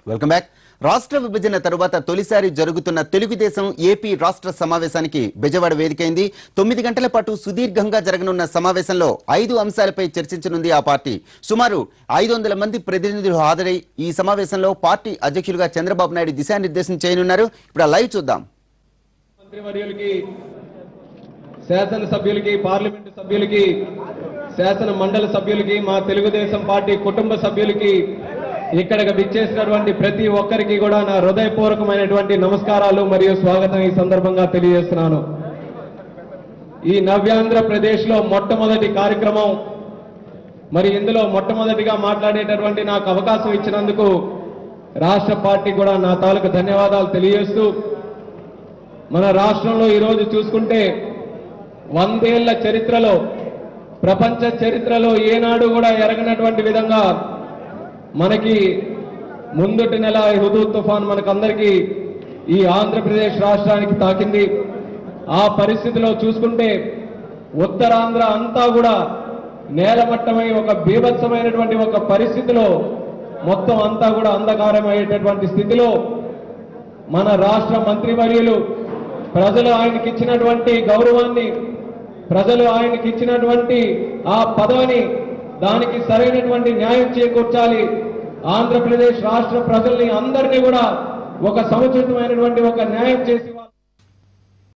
welcome back రాష్ట్ర విభజన తరువాత తొలిసారి జరుగుతున్న తెలుగుదేశం ఏపీ రాష్ట్ర సమావేశానికి బెజవాడ వేదికైంది తొమ్మిది గంటల పాటు సుదీర్ఘంగా జరగనున్న సమావేశంలో ఐదు అంశాలపై చర్చించనుంది ఆ పార్టీ సుమారు ఐదు వందల మంది ప్రతినిధులు హాజరై ఈ సమావేశంలో పార్టీ అధ్యక్షులుగా చంద్రబాబు నాయుడు దిశానిర్దేశం చేయనున్నారు ఇప్పుడు ఆ లైవ్ చూద్దాం మంత్రివర్యులకి శాసనసభ్యులకి పార్లమెంటు సభ్యులకి శాసన మండలి సభ్యులకి మా తెలుగుదేశం పార్టీ కుటుంబ సభ్యులకి ఇక్కడికి విచ్చేసినటువంటి ప్రతి ఒక్కరికి కూడా నా హృదయపూర్వకమైనటువంటి నమస్కారాలు మరియు స్వాగతం ఈ సందర్భంగా తెలియజేస్తున్నాను ఈ నవ్యాంధ్రప్రదేశ్ లో మొట్టమొదటి కార్యక్రమం మరి ఇందులో మొట్టమొదటిగా మాట్లాడేటటువంటి నాకు అవకాశం ఇచ్చినందుకు రాష్ట్ర పార్టీ కూడా నా తాలూకు ధన్యవాదాలు తెలియజేస్తూ మన రాష్ట్రంలో ఈరోజు చూసుకుంటే వందేళ్ల చరిత్రలో ప్రపంచ చరిత్రలో ఏనాడు కూడా ఎరగనటువంటి విధంగా మనకి ముందుటి నెల హుదూ తుఫాన్ మనకందరికీ ఈ ఆంధ్రప్రదేశ్ రాష్ట్రానికి తాకింది ఆ పరిస్థితిలో చూసుకుంటే ఉత్తరాంధ్ర అంతా కూడా నేలమట్టమై ఒక బీభత్సమైనటువంటి ఒక పరిస్థితిలో మొత్తం అంతా కూడా అంధకారమయ్యేటటువంటి స్థితిలో మన రాష్ట్ర మంత్రివర్యులు ప్రజలు ఆయనకి ఇచ్చినటువంటి గౌరవాన్ని ప్రజలు ఆయనకి ఇచ్చినటువంటి ఆ పదవిని దానికి సరైనటువంటి న్యాయం చేకూర్చాలి ఆంధ్రప్రదేశ్ రాష్ట్ర ప్రజల్ని అందరినీ కూడా ఒక సముచితమైనటువంటి ఒక న్యాయం చేసి